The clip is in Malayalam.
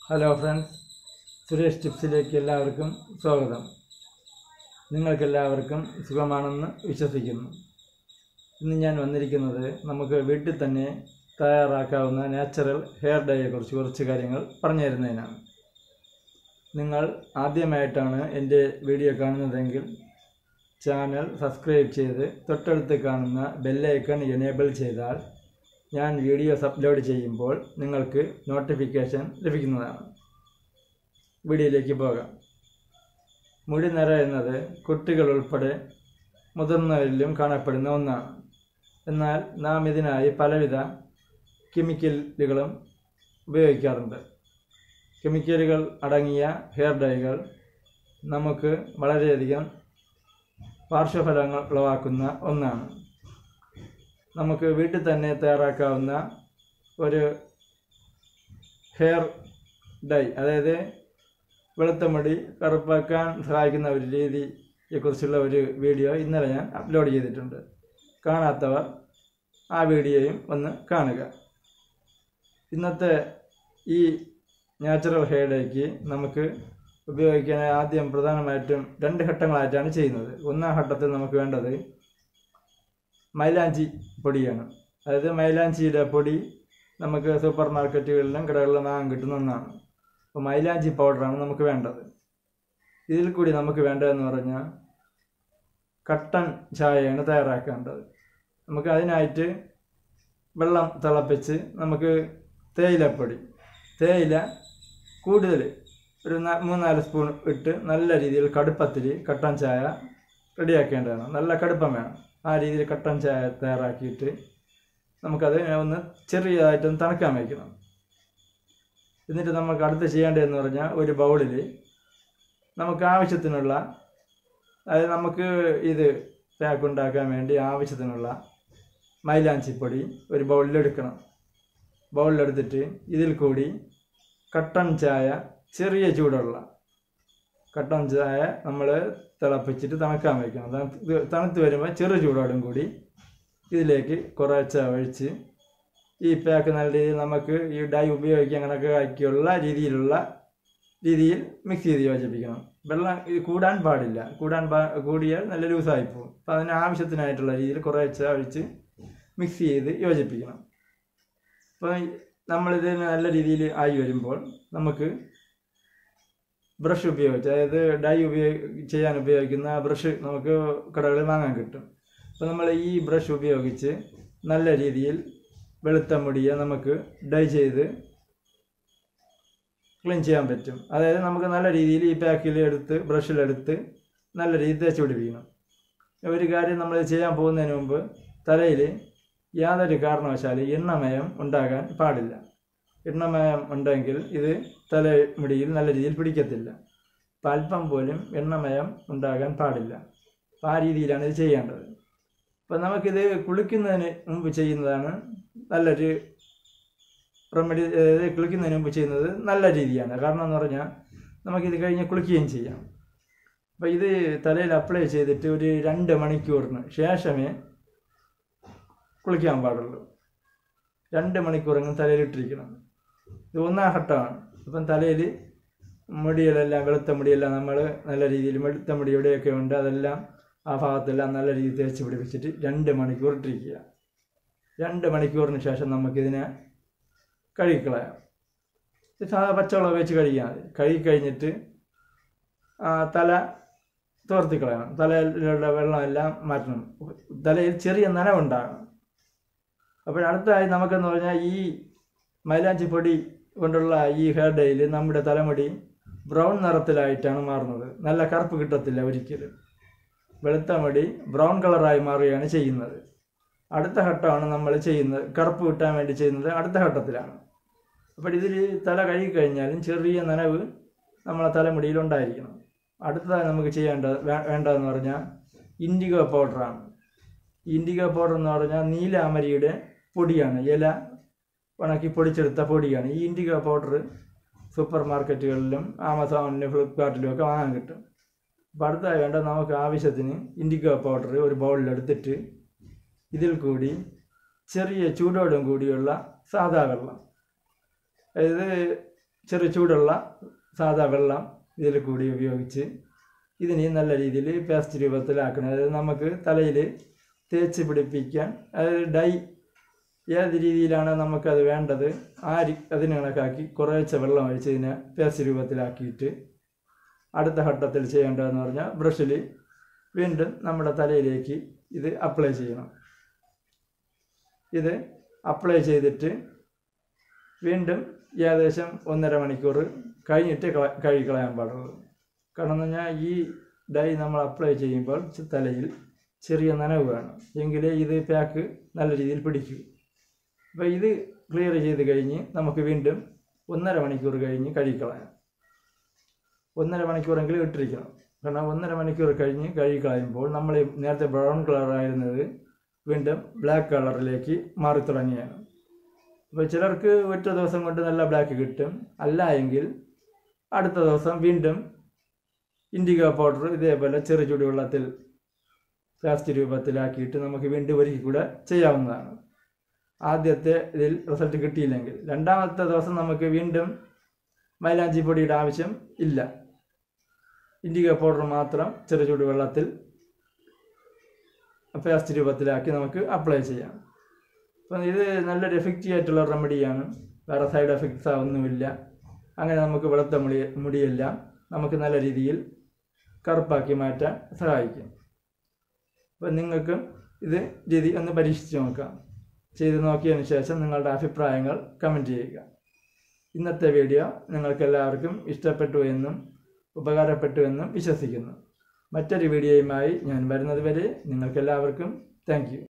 ഹലോ ഫ്രണ്ട്സ് സുരേഷ് ടിപ്സിലേക്ക് എല്ലാവർക്കും സ്വാഗതം നിങ്ങൾക്കെല്ലാവർക്കും സുഖമാണെന്ന് വിശ്വസിക്കുന്നു ഇന്ന് ഞാൻ വന്നിരിക്കുന്നത് നമുക്ക് വീട്ടിൽ തന്നെ തയ്യാറാക്കാവുന്ന നാച്ചുറൽ ഹെയർ ഡൈയെക്കുറിച്ച് കുറച്ച് കാര്യങ്ങൾ പറഞ്ഞു തരുന്നതിനാണ് നിങ്ങൾ ആദ്യമായിട്ടാണ് എൻ്റെ വീഡിയോ കാണുന്നതെങ്കിൽ ചാനൽ സബ്സ്ക്രൈബ് ചെയ്ത് തൊട്ടടുത്ത് കാണുന്ന ബെല്ലൈക്കൺ എനേബിൾ ചെയ്താൽ ഞാൻ വീഡിയോസ് അപ്ലോഡ് ചെയ്യുമ്പോൾ നിങ്ങൾക്ക് നോട്ടിഫിക്കേഷൻ ലഭിക്കുന്നതാണ് വീഡിയോയിലേക്ക് പോകാം മുടി നിര എന്നത് കുട്ടികൾ ഉൾപ്പെടെ മുതിർന്നവരിലും കാണപ്പെടുന്ന ഒന്നാണ് എന്നാൽ നാം ഇതിനായി പലവിധ കെമിക്കലുകളും ഉപയോഗിക്കാറുണ്ട് കെമിക്കലുകൾ അടങ്ങിയ ഹെയർ ഡൈകൾ നമുക്ക് വളരെയധികം പാർശ്വഫലങ്ങൾ ഉളവാക്കുന്ന ഒന്നാണ് നമുക്ക് വീട്ടിൽ തന്നെ തയ്യാറാക്കാവുന്ന ഒരു ഹെയർ ഡൈ അതായത് വെളുത്ത മുടി കറുപ്പാക്കാൻ സഹായിക്കുന്ന ഒരു രീതിയെക്കുറിച്ചുള്ള ഒരു വീഡിയോ ഇന്നലെ ഞാൻ അപ്ലോഡ് ചെയ്തിട്ടുണ്ട് കാണാത്തവർ ആ വീഡിയോയും ഒന്ന് കാണുക ഇന്നത്തെ ഈ നാച്ചുറൽ ഹെയർ ഡൈക്ക് നമുക്ക് ഉപയോഗിക്കാൻ ആദ്യം പ്രധാനമായിട്ടും രണ്ട് ഘട്ടങ്ങളായിട്ടാണ് ചെയ്യുന്നത് ഒന്നാം ഘട്ടത്തിൽ നമുക്ക് വേണ്ടത് മൈലാഞ്ചി പൊടിയാണ് അതായത് മൈലാഞ്ചിയുടെ പൊടി നമുക്ക് സൂപ്പർ മാർക്കറ്റുകളിലും കടകളിലും വാങ്ങാൻ കിട്ടുന്ന ഒന്നാണ് അപ്പോൾ മൈലാഞ്ചി പൗഡറാണ് നമുക്ക് വേണ്ടത് ഇതിൽ കൂടി നമുക്ക് വേണ്ടതെന്ന് പറഞ്ഞാൽ കട്ടൻ ചായയാണ് തയ്യാറാക്കേണ്ടത് നമുക്ക് അതിനായിട്ട് വെള്ളം തിളപ്പിച്ച് നമുക്ക് തേയിലപ്പൊടി തേയില കൂടുതൽ ഒരു ന- മൂന്നാല് സ്പൂൺ ഇട്ട് നല്ല രീതിയിൽ കടുപ്പത്തിൽ കട്ടൻ ചായ റെഡിയാക്കേണ്ടതാണ് നല്ല കടുപ്പം വേണം ആ രീതിയിൽ കട്ടൻ ചായ തയ്യാറാക്കിയിട്ട് നമുക്കത് ഒന്ന് ചെറിയതായിട്ടൊന്ന് തണുക്കാൻ വയ്ക്കണം എന്നിട്ട് നമുക്ക് അടുത്ത് ചെയ്യേണ്ടതെന്ന് പറഞ്ഞാൽ ഒരു ബൗളിൽ നമുക്ക് ആവശ്യത്തിനുള്ള അതായത് നമുക്ക് ഇത് പാക്ക് ഉണ്ടാക്കാൻ വേണ്ടി ആവശ്യത്തിനുള്ള മൈലാഞ്ചിപ്പൊടി ഒരു ബൗളിലെടുക്കണം ബൗളിലെടുത്തിട്ട് ഇതിൽ കൂടി കട്ടൻ ചായ ചെറിയ ചൂടുള്ള കട്ടൻ ചായ നമ്മൾ തിളപ്പിച്ചിട്ട് തണുക്കാൻ വയ്ക്കണം തണുത്ത് ഇത് തണുത്ത് വരുമ്പോൾ ചെറു ചൂടോടും കൂടി ഇതിലേക്ക് കുറച്ച് ഒഴിച്ച് ഈ പാക്ക് നല്ല രീതിയിൽ നമുക്ക് ഈ ഡൈ ഉപയോഗിക്കാൻ കണക്കാക്കിയുള്ള രീതിയിലുള്ള രീതിയിൽ മിക്സ് ചെയ്ത് യോജിപ്പിക്കണം വെള്ളം ഇത് കൂടാൻ പാടില്ല കൂടാൻ പാ കൂടിയാൽ നല്ല ലൂസായി പോകും അപ്പം അതിന് ആവശ്യത്തിനായിട്ടുള്ള രീതിയിൽ കുറച്ച് ഒഴിച്ച് മിക്സ് ചെയ്ത് യോജിപ്പിക്കണം അപ്പോൾ നമ്മളിത് നല്ല രീതിയിൽ ആയി വരുമ്പോൾ നമുക്ക് ബ്രഷ് ഉപയോഗിച്ച് അതായത് ഡൈ ഉപയോഗി ചെയ്യാൻ ഉപയോഗിക്കുന്ന ബ്രഷ് നമുക്ക് കടകളിൽ വാങ്ങാൻ കിട്ടും അപ്പോൾ നമ്മൾ ഈ ബ്രഷ് ഉപയോഗിച്ച് നല്ല രീതിയിൽ വെളുത്ത മുടിയെ നമുക്ക് ഡൈ ചെയ്ത് ക്ലീൻ ചെയ്യാൻ പറ്റും അതായത് നമുക്ക് നല്ല രീതിയിൽ ഈ പാക്കിൽ എടുത്ത് ബ്രഷിലെടുത്ത് നല്ല രീതിയിൽ തേച്ച് പിടിപ്പിക്കണം ഒരു കാര്യം നമ്മൾ ചെയ്യാൻ പോകുന്നതിന് മുമ്പ് തലയിൽ യാതൊരു കാരണവശാലും എണ്ണമയം ഉണ്ടാകാൻ പാടില്ല എണ്ണമയം ഉണ്ടെങ്കിൽ ഇത് തലമുടിയിൽ നല്ല രീതിയിൽ പിടിക്കത്തില്ല അപ്പം അല്പം പോലും എണ്ണമയം ഉണ്ടാകാൻ പാടില്ല അപ്പം ആ രീതിയിലാണ് ഇത് ചെയ്യേണ്ടത് അപ്പം നമുക്കിത് കുളിക്കുന്നതിന് മുമ്പ് ചെയ്യുന്നതാണ് നല്ലൊരു റെമഡി അതായത് കുളിക്കുന്നതിന് മുമ്പ് ചെയ്യുന്നത് നല്ല രീതിയാണ് കാരണം എന്ന് പറഞ്ഞാൽ നമുക്കിത് കഴിഞ്ഞ് കുളിക്കുകയും ചെയ്യാം അപ്പോൾ ഇത് തലയിൽ അപ്ലൈ ചെയ്തിട്ട് ഒരു രണ്ട് മണിക്കൂറിന് ശേഷമേ കുളിക്കാൻ പാടുള്ളൂ രണ്ട് മണിക്കൂറെങ്കിലും തലയിലിട്ടിരിക്കണം ഇത് ഒന്നാം ഘട്ടമാണ് അപ്പം തലയിൽ മുടികളെല്ലാം വെളുത്ത മുടിയെല്ലാം നമ്മൾ നല്ല രീതിയിൽ വെളുത്ത മുടി എവിടെയൊക്കെ ഉണ്ട് അതെല്ലാം ആ ഭാഗത്തെല്ലാം നല്ല രീതിയിൽ തേച്ച് പിടിപ്പിച്ചിട്ട് രണ്ട് മണിക്കൂർ ഇട്ടിരിക്കുക രണ്ട് മണിക്കൂറിന് ശേഷം നമുക്കിതിനെ കഴുകിക്കളയാം ഇത് സാധാ പച്ചവെള്ളം വെച്ച് കഴിക്കാൻ മതി കഴുകി കഴിഞ്ഞിട്ട് ആ, തല തോർത്തിക്കളയണം തലയിലുള്ള വെള്ളമെല്ലാം മാറ്റണം തലയിൽ ചെറിയ നനവുണ്ടാകണം അപ്പോൾ അടുത്തതായി നമുക്കെന്ന് പറഞ്ഞാൽ ഈ മൈലാഞ്ചി പൊടി കൊണ്ടുള്ള ഈ ഹെയർ ഡേയിൽ നമ്മുടെ തലമുടി ബ്രൗൺ നിറത്തിലായിട്ടാണ് മാറുന്നത് നല്ല കറുപ്പ് കിട്ടത്തില്ല ഒരിക്കലും വെളുത്ത മുടി ബ്രൗൺ കളറായി മാറുകയാണ് ചെയ്യുന്നത് അടുത്ത ഘട്ടമാണ് നമ്മൾ ചെയ്യുന്നത് കറുപ്പ് കിട്ടാൻ വേണ്ടി ചെയ്യുന്നത് അടുത്ത ഘട്ടത്തിലാണ് അപ്പോൾ ഇതിൽ തല കഴുകി കഴിഞ്ഞാലും ചെറിയ നനവ് നമ്മളെ തലമുടിയിൽ ഉണ്ടായിരിക്കണം അടുത്തതായി നമുക്ക് ചെയ്യേണ്ടത് വേ- വേണ്ടതെന്ന് പറഞ്ഞാൽ ഇൻഡിഗോ പൗഡറാണ് ഇൻഡിഗോ പൗഡർ എന്ന് പറഞ്ഞാൽ നീലാമരിയുടെ പൊടിയാണ് ഇല ഉണക്കി പൊടിച്ചെടുത്ത പൊടിയാണ് ഈ ഇൻഡിഗോ പൗഡർ സൂപ്പർ മാർക്കറ്റുകളിലും ആമസോണിലും ഫ്ലിപ്കാർട്ടിലും ഒക്കെ വാങ്ങാൻ കിട്ടും അപ്പോൾ അടുത്തതായി വേണ്ട നമുക്ക് ആവശ്യത്തിന് ഇൻഡിഗോ പൗഡർ ഒരു ബൗളിലെടുത്തിട്ട് ഇതിൽ കൂടി ചെറിയ ചൂടോടും കൂടിയുള്ള സാദാ വെള്ളം അതായത് ചെറു ചൂടുള്ള സാധാ വെള്ളം ഇതിൽ കൂടി ഉപയോഗിച്ച് ഇതിനെ നല്ല രീതിയിൽ പേസ്റ്റ് രൂപത്തിലാക്കണം അതായത് നമുക്ക് തലയിൽ തേച്ച് പിടിപ്പിക്കാൻ അതായത് ഡൈ ഏത് രീതിയിലാണ് നമുക്കത് വേണ്ടത് ആ രി- അതിന് കണക്കാക്കി കുറേശ്ശെ വെള്ളം ഒഴിച്ച് ഇതിനെ പേസ്റ്റ് രൂപത്തിലാക്കിയിട്ട് അടുത്ത ഘട്ടത്തിൽ ചെയ്യേണ്ടതെന്ന് പറഞ്ഞാൽ ബ്രഷിൽ വീണ്ടും നമ്മുടെ തലയിലേക്ക് ഇത് അപ്ലൈ ചെയ്യണം ഇത് അപ്ലൈ ചെയ്തിട്ട് വീണ്ടും ഏകദേശം ഒന്നര മണിക്കൂർ കഴിഞ്ഞിട്ട് കള കഴുകിക്കളയാൻ പാടുള്ളൂ കാരണം എന്ന് പറഞ്ഞാൽ ഈ ഡൈ നമ്മൾ അപ്ലൈ ചെയ്യുമ്പോൾ ചെ- തലയിൽ ചെറിയ നനവ് വേണം എങ്കിലേ ഇത് പാക്ക് നല്ല രീതിയിൽ പിടിക്കൂ അപ്പോൾ ഇത് ക്ലിയർ ചെയ്ത് കഴിഞ്ഞ് നമുക്ക് വീണ്ടും ഒന്നര മണിക്കൂർ കഴിഞ്ഞ് കഴുകിക്കളയാം ഒന്നര മണിക്കൂറെങ്കിലും ഇട്ടിരിക്കണം കാരണം ഒന്നര മണിക്കൂർ കഴിഞ്ഞ് കഴുകിക്കളയുമ്പോൾ നമ്മൾ ഈ നേരത്തെ ബ്രൗൺ കളറായിരുന്നത് വീണ്ടും ബ്ലാക്ക് കളറിലേക്ക് മാറി തുടങ്ങിയാണ് അപ്പോൾ ചിലർക്ക് ഒറ്റ ദിവസം കൊണ്ട് നല്ല ബ്ലാക്ക് കിട്ടും അല്ല എങ്കിൽ അടുത്ത ദിവസം വീണ്ടും ഇൻഡിഗോ പൗഡർ ഇതേപോലെ ചെറു ചൂടുവെള്ളത്തിൽ പേസ്റ്റ് രൂപത്തിലാക്കിയിട്ട് നമുക്ക് വീണ്ടും ഒരിക്കൽ കൂടെ ചെയ്യാവുന്നതാണ് ആദ്യത്തെ ഇതിൽ റിസൾട്ട് കിട്ടിയില്ലെങ്കിൽ രണ്ടാമത്തെ ദിവസം നമുക്ക് വീണ്ടും മൈലാഞ്ചി പൊടിയുടെ ആവശ്യം ഇല്ല ഇൻഡിഗോ പൗഡർ മാത്രം ചെറു ചൂടുവെള്ളത്തിൽ പേസ്റ്റ് രൂപത്തിലാക്കി നമുക്ക് അപ്ലൈ ചെയ്യാം അപ്പം ഇത് നല്ലൊരു എഫക്റ്റീവ് ആയിട്ടുള്ള റെമഡിയാണ് വേറെ സൈഡ് എഫക്ട്സ് ഒന്നുമില്ല അങ്ങനെ നമുക്ക് വെളുത്ത മുടി മുടിയെല്ലാം നമുക്ക് നല്ല രീതിയിൽ കറുപ്പാക്കി മാറ്റാൻ സഹായിക്കും അപ്പം നിങ്ങൾക്കും ഇത് രീതി ഒന്ന് പരീക്ഷിച്ച് നോക്കാം ചെയ്ത് നോക്കിയതിന് ശേഷം നിങ്ങളുടെ അഭിപ്രായങ്ങൾ കമൻറ്റ് ചെയ്യുക ഇന്നത്തെ വീഡിയോ നിങ്ങൾക്ക് എല്ലാവർക്കും ഇഷ്ടപ്പെട്ടു എന്നും ഉപകാരപ്പെട്ടു എന്നും വിശ്വസിക്കുന്നു മറ്റൊരു വീഡിയോയുമായി ഞാൻ വരുന്നത് വരെ നിങ്ങൾക്കെല്ലാവർക്കും താങ്ക് യു